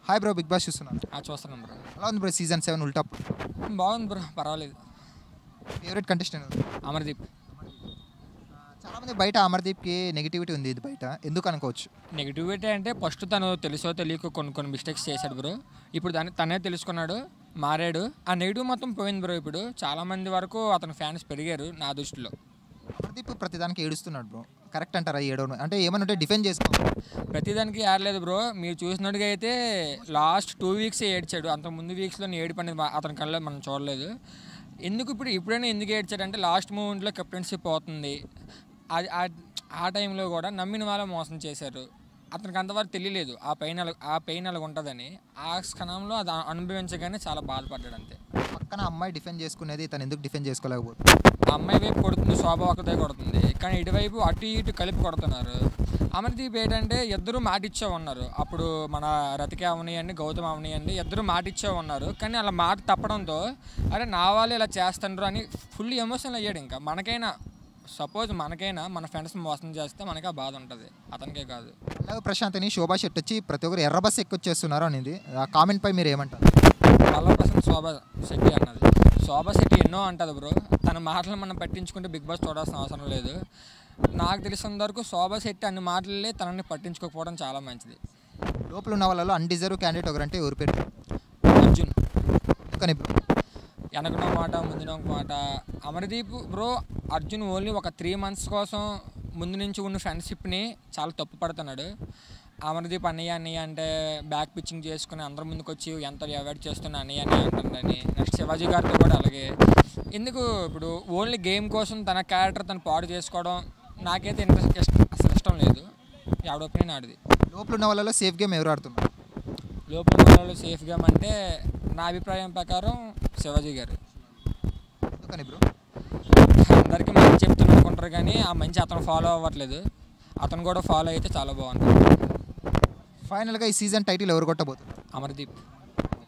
hi bro big boss చూస్తున్నాను ఆ చూస్తున్నాం బ్రో ఎలా ఉంది బ్రో సీజన్ సెవెన్ ఉల్టా బాగుంది బ్రో పర్వాలేదు ఫేవరెట్ కంటెస్టెంట్ అమర్దీప్ చాలామంది బయట అమర్దీప్కి నెగిటివిటీ ఉంది ఇది బయట ఎందుకు అనుకోవచ్చు నెగిటివిటీ అంటే ఫస్ట్ తను తెలుసో తెలియక కొన్ని కొన్ని మిస్టేక్స్ చేశాడు బ్రో ఇప్పుడు దాన్ని తనే తెలుసుకున్నాడు మారాడు ఆ నెగిటివ్ మొత్తం పోయింది బ్రో ఇప్పుడు చాలా మంది వరకు అతని ఫ్యాన్స్ పెరిగారు నా దృష్టిలో అమర్దీప్ ప్రతిదానికి ఏడుస్తున్నాడు బ్రో కరెక్ట్ అంటారా ఏడవను అంటే ఏమనంటే డిఫెండ్ చేసుకో ప్రతిదానికి ఏడలేదు బ్రో మీరు చూసినట్టుగా అయితే లాస్ట్ టూ వీక్స్ ఏడ్చాడు అంత ముందు వీక్స్లో ఏడు అనేది మా- అతని కళ్ళలో మనం చూడలేదు ఎందుకు ఇప్పుడు ఇప్పుడైనా ఎందుకు ఏడ్చాడంటే లాస్ట్ మూమెంట్లో కెప్టెన్షిప్ పోతుంది అది ఆ- ఆ టైంలో కూడా నమ్మిన వాళ్ళు మోసం చేశారు అతనికి అంతవరకు తెలియలేదు ఆ పెయిన్ అలా ఆ పెయిన్ అలా ఉంటుందని ఆ క్షణంలో అది అనుభవించగానే చాలా బాధపడ్డాడు అంతే పక్కన అమ్మాయి డిఫెండ్ చేసుకునేది తను ఎందుకు డిఫెండ్ చేసుకోలేకపోతుంది ఆ అమ్మాయి వైపు కొడుతుంది శోభ ఒకటే కొడుతుంది కానీ ఇటువైపు అటు ఇటు కలిపి కొడుతున్నారు అమర్దీప్ ఏంటంటే ఇద్దరు మాటిచ్చే ఉన్నారు అప్పుడు మన రతిక అవనియండి గౌతమ్ అవనియండి ఇద్దరు మాటిచ్చే ఉన్నారు కానీ అలా మాట తప్పడంతో అరే నా వాళ్ళు ఇలా చేస్తుండ్రు అని ఫుల్ ఎమోషనల్ అయ్యాడు ఇంకా మనకైనా సపోజ్ మనకైనా మన ఫ్రెండ్స్ మోసం చేస్తే మనకి ఆ బాధ ఉంటుంది అతనికే కాదు అలాగే ప్రశాంత్ అని శోభా శెట్టి వచ్చి ప్రతి ఒక్కరు ఎర్ర బస్ ఎక్కొచ్చేస్తున్నారు అనేది ఆ కామెంట్ పై మీరు ఏమంటారు పల్లవ ప్రశాంత్ శోభ శెట్టి అన్నది శోభ శెట్టి ఎన్నో అంటది బ్రో తన మాటలు మనం పట్టించుకుంటే బిగ్ బాస్ చూడాల్సిన అవసరం లేదు నాకు తెలిసినంత వరకు శోభ శెట్టి అన్ని మాటలే తనని పట్టించుకోకపోవడం చాలా మంచిది లోపల ఉన్న వాళ్ళలో అన్డిజర్వ్ క్యాండిడేట్ ఒకరంటే ఎవరు పేరు అర్జున్ ఎందుకని బ్రో వెనకనో మాట ముందునో ఒక మాట అమర్దీప్ బ్రో అర్జున్ ఓన్లీ ఒక త్రీ మంత్స్ కోసం ముందు నుంచి ఉన్న ఫ్రెండ్షిప్ని చాలా తప్పు పడుతున్నాడు అమర్దీప్ అన్నయ్య అన్నయ్య అంటే బ్యాక్ పిచ్చింగ్ చేసుకుని అందరి ముందుకు వచ్చి ఎంత అవాయిడ్ చేస్తున్న అన్నయ్య అన్నయ్య అంటుందని నెక్స్ట్ శివాజీ గారితో కూడా అలాగే ఎందుకు ఇప్పుడు ఓన్లీ గేమ్ కోసం తన క్యారెక్టర్ తను పాడు చేసుకోవడం నాకైతే ఇంట్రెస్ట్ ఇష్టం అసలు ఇష్టం లేదు ఎవడ ఒపీనియన్ ఆడిది లోపల ఉన్న వాళ్ళలో సేఫ్ గేమ్ ఎవరు ఆడుతున్నారు లోపల వాళ్ళు సేఫ్ గేమ్ అంటే నా అభిప్రాయం ప్రకారం శివాజీ గారు ఎందుకని బ్రో అందరికీ మంచి చెప్తున్నా అనుకుంటారు కానీ ఆ మంచి అతను ఫాలో అవ్వట్లేదు అతను కూడా ఫాలో అయితే చాలా బాగుంటుంది ఫైనల్గా ఈ సీజన్ టైటిల్ ఎవరు కొట్టబోతున్నారు అమర్దీప్